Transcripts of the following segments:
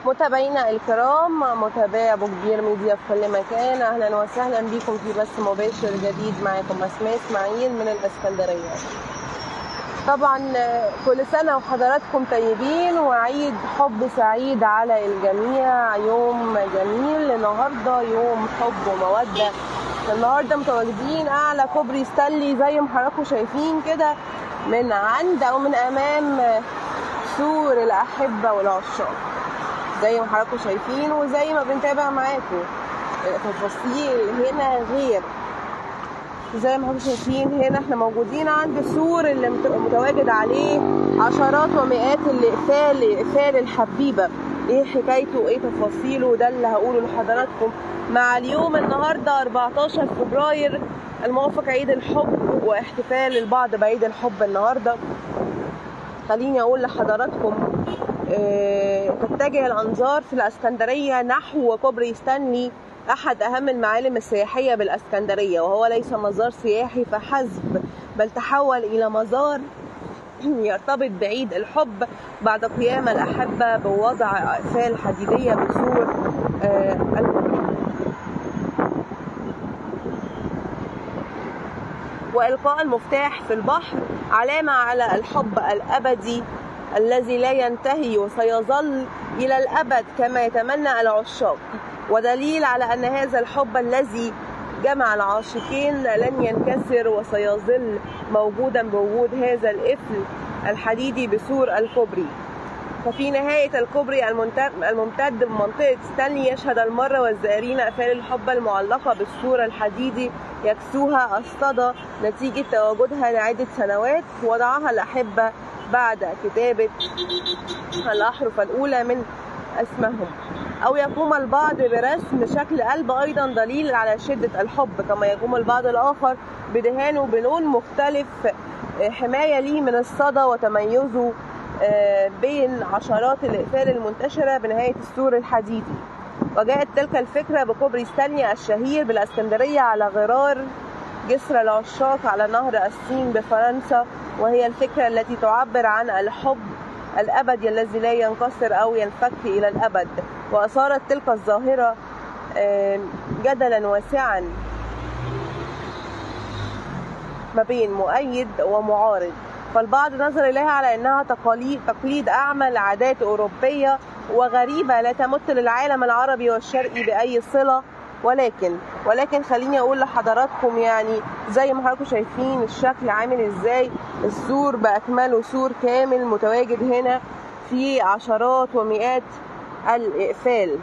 متابعينا الكرام متابعي ابو كبير ميديا في كل مكان اهلا وسهلا بكم في بث مباشر جديد معاكم اسماء اسماعيل من الاسكندريه طبعا كل سنه وحضراتكم طيبين وعيد حب سعيد على الجميع يوم جميل النهارده يوم حب وموده النهارده متواجدين اعلى كوبري ستانلي زي ما حضراتكم شايفين كده من عند او من امام سور الاحبه والعشاق زي ما حضراتكم شايفين وزي ما بنتابع معاكم تفاصيل هنا غير زي ما حضراتكم شايفين هنا احنا موجودين عند السور اللي متواجد عليه عشرات ومئات الاقفال اقفال الحبيبه ايه حكايته وايه تفاصيله ده اللي هقوله لحضراتكم مع اليوم النهارده 14 فبراير الموافق عيد الحب واحتفال البعض بعيد الحب النهارده خليني اقول لحضراتكم اه تتجه الانظار في الاسكندريه نحو كوبري ستانلي احد اهم المعالم السياحيه بالاسكندريه وهو ليس مزار سياحي فحسب بل تحول الى مزار يرتبط بعيد الحب بعد قيام الأحبة بوضع أقفال حديدية بسور اه وإلقاء المفتاح في البحر علامة على الحب الأبدي الذي لا ينتهي وسيظل إلى الأبد كما يتمنى العشاق ودليل على أن هذا الحب الذي جمع العاشقين لن ينكسر وسيظل موجودا بوجود هذا القفل الحديدي بسور الكوبري ففي نهاية الكوبري الممتد بمنطقة ستانلي يشهد المرة والزائرين أقفال الحب المعلقة بالسور الحديدي يكسوها الصدى نتيجة تواجدها لعدة سنوات وضعها الأحبة بعد كتابة الأحرف الأولى من اسمهم أو يقوم البعض برسم شكل قلب أيضا دليل على شدة الحب كما يقوم البعض الآخر بدهانه بلون مختلف حماية ليه من الصدى وتميزه بين عشرات الإقفال المنتشرة بنهاية السور الحديدي وجاءت تلك الفكرة بكوبري ستانلي الشهير بالأسكندرية على غرار جسر العشاق على نهر السين بفرنسا وهي الفكرة التي تعبر عن الحب الأبدي الذي لا ينكسر أو ينفك إلى الأبد وأثارت تلك الظاهرة جدلا واسعا ما بين مؤيد ومعارض فالبعض نظر إليها على أنها تقاليد تقليد أعمى عادات أوروبية وغريبة لا تمت للعالم العربي والشرقي بأي صلة ولكن ولكن خليني اقول لحضراتكم يعني زي ما حضراتكم شايفين الشكل عامل ازاي السور باكمله سور كامل متواجد هنا في عشرات ومئات الاقفال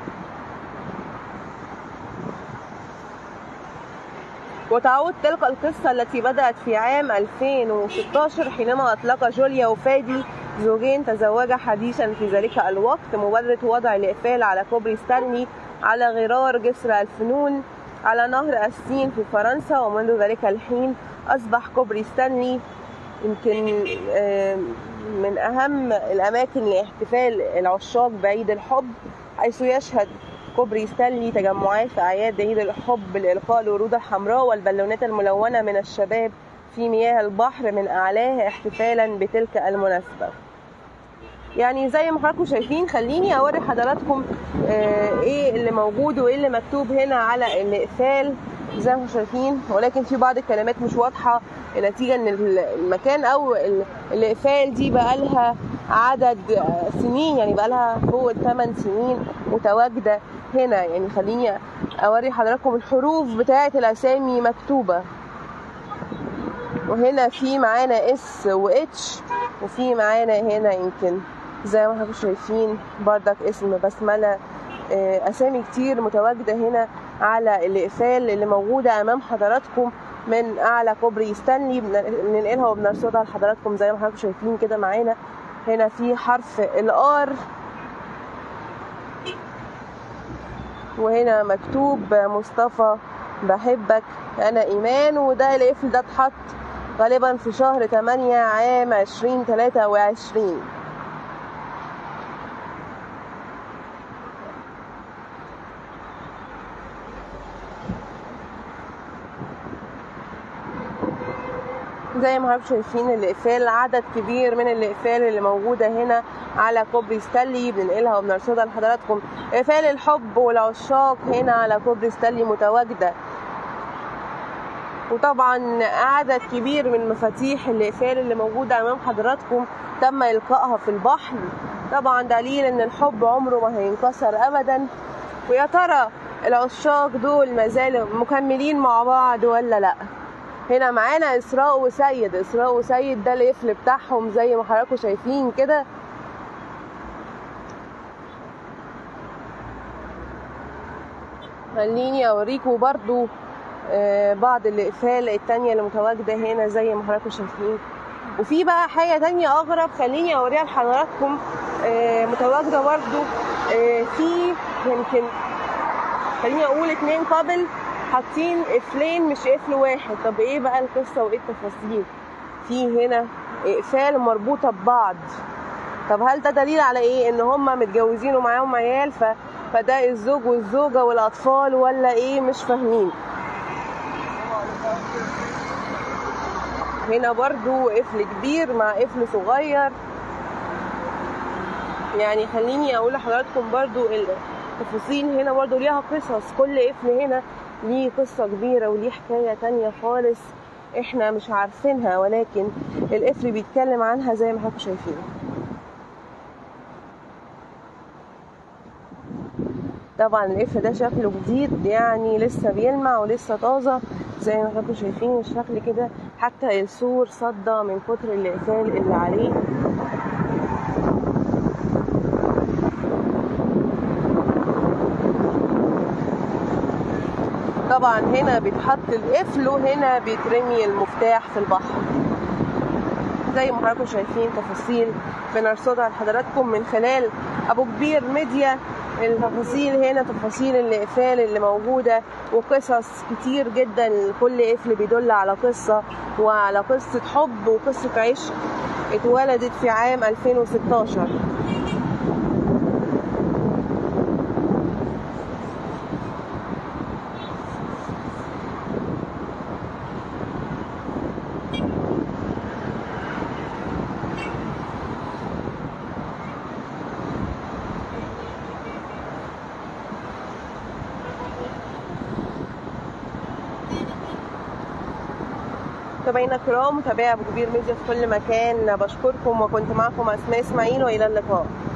وتعود تلك القصة التي بدأت في عام 2016 حينما أطلق جوليا وفادي زوجين تزوجا حديثا في ذلك الوقت مبادرة وضع الإقفال على كوبري ستانلي على غرار جسر الفنون على نهر السين في فرنسا ومنذ ذلك الحين أصبح كوبري ستانلي يمكن من أهم الأماكن لاحتفال العشاق بعيد الحب حيث يشهد كوبري ستانلي تجمعات في أعياد عيد الحب لإلقاء الورود الحمراء والبالونات الملونة من الشباب في مياه البحر من أعلاه احتفالا بتلك المناسبة يعني زي ما حضراتكم شايفين خليني اوري حضراتكم آه ايه اللي موجود وايه اللي مكتوب هنا على الاقفال زي ما شايفين ولكن في بعض الكلمات مش واضحه نتيجه ان المكان او الاقفال دي بقى لها عدد سنين يعني بقى لها فوق الثمان سنين متواجده هنا يعني خليني اوري حضراتكم الحروف بتاعه الاسامي مكتوبه وهنا في معانا اس واتش وفي معانا هنا يمكن زي ما حضراتكم شايفين بردك اسم بسمله اسامي كتير متواجده هنا على الاقفال اللي موجوده امام حضراتكم من اعلى كوبري ستانلي بننقلها وبنرصدها لحضراتكم زي ما حضراتكم شايفين كده معانا هنا في حرف الار وهنا مكتوب مصطفى بحبك انا ايمان وده القفل ده اتحط غالبا في شهر 8 عام 2023 زي ما حضراتكم شايفين الاقفال عدد كبير من الاقفال اللي موجوده هنا على كوبري ستانلي بننقلها وبنرصدها لحضراتكم اقفال الحب والعشاق هنا على كوبري ستانلي متواجده وطبعا عدد كبير من مفاتيح الاقفال اللي موجوده امام حضراتكم تم القائها في البحر طبعا دليل ان الحب عمره ما هينكسر ابدا ويا ترى العشاق دول ما زالوا مكملين مع بعض ولا لا هنا معانا اسراء وسيد اسراء وسيد ده القفل بتاعهم زي ما حضراتكم شايفين كده خليني اوريكم برضو آه، بعض الاقفال التانية اللي متواجدة هنا زي ما حضراتكم شايفين وفي بقى حاجة تانية أغرب خليني أوريها لحضراتكم آه، متواجدة برضو آه، في يمكن خليني أقول اتنين قبل حاطين قفلين مش قفل واحد طب ايه بقى القصة وايه التفاصيل في هنا اقفال مربوطة ببعض طب هل ده دليل على ايه ان هما متجوزين ومعاهم عيال ف... فده الزوج والزوجة والاطفال ولا ايه مش فاهمين هنا برضو قفل كبير مع قفل صغير يعني خليني اقول لحضراتكم برضو التفاصيل هنا برضو ليها قصص كل قفل هنا ليه قصة كبيرة وليه حكاية تانية خالص احنا مش عارفينها ولكن القفل بيتكلم عنها زي ما حضراتكم شايفين طبعا القفل ده شكله جديد يعني لسه بيلمع ولسه طازة زي ما حضراتكم شايفين الشكل كده حتى السور صدى من كتر الاقفال اللي عليه طبعا هنا بيتحط القفل وهنا بيترمي المفتاح في البحر زي ما حضراتكم شايفين تفاصيل بنرصدها لحضراتكم من خلال ابو كبير ميديا التفاصيل هنا تفاصيل الاقفال اللي موجوده وقصص كتير جدا كل قفل بيدل على قصه وعلى قصه حب وقصه عشق اتولدت في عام 2016 متابعينا الكرام متابعي ابو كبير ميديا في كل مكان بشكركم وكنت معكم اسماء اسماعيل والى اللقاء